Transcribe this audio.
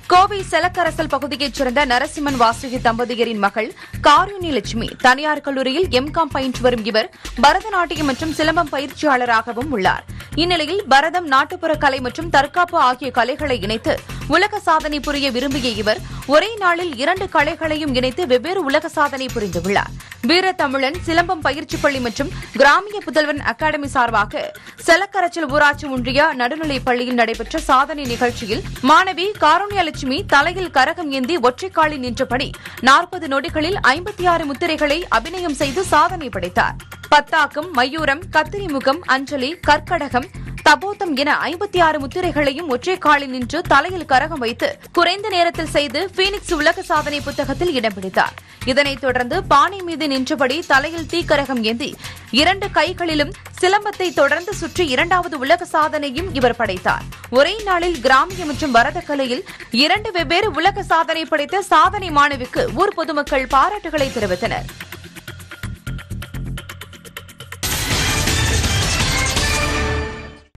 கோவை செலக்கரசல் பகுதியைச் சேர்ந்த நரசிம்மன் வாசுகி தம்பதியரின் மகள் காருண்ய லட்சுமி தனியார் கல்லூரியில் எம்காம் பயின்று வரும் இவர் பரதநாட்டியம் மற்றும் சிலம்பம் பயிற்சியாளராகவும் உள்ளார் இந்நிலையில் பரதம் நாட்டுப்புற கலை மற்றும் தற்காப்பு ஆகிய கலைகளை இணைத்து உலக சாதனை புரிய விரும்பிய இவர் ஒரே நாளில் இரண்டு கலைகளையும் இணைத்து வெவ்வேறு உலக சாதனை புரிந்துள்ளார் வீரத்தமிழன் சிலம்பம் பயிற்சி பள்ளி மற்றும் கிராமிய புதல்வன் அகாடமி சார்பாக செலக்கரச்சல் ஊராட்சி ஒன்றிய நடுநிலைப் பள்ளியில் நடைபெற்ற சாதனை நிகழ்ச்சியில் மாணவி காருண்யலட்சுமி தலையில் கரகம் ஏந்தி ஒற்றைக்காலில் நின்றபடி நாற்பது நொடிகளில் ஐம்பத்தி ஆறு முத்திரைகளை அபிநயம் செய்து சாதனை படைத்தார் பத்தாக்கம் மயூரம் கத்திரிமுகம் அஞ்சலி கற்கடகம் தபோத்தம் என ஐம்பத்தி ஆறு முத்திரைகளையும் ஒற்றை காலில் நின்று தலையில் கரகம் வைத்து குறைந்த நேரத்தில் செய்து பீனிக்ஸ் உலக சாதனை புத்தகத்தில் இடம் பிடித்தார் இதனைத் தொடர்ந்து பானை மீது நின்றபடி தலையில் தீக்கரகம் ஏந்தி இரண்டு கைகளிலும் சிலம்பத்தை தொடர்ந்து சுற்றி இரண்டாவது உலக சாதனையும் இவர் படைத்தார் ஒரே நாளில் கிராமிய மற்றும் பரதக்கலையில் இரண்டு வெவ்வேறு உலக சாதனை படைத்த சாதனை மாணவிக்கு ஊர் பொதுமக்கள் பாராட்டுகளை தெரிவித்தனர்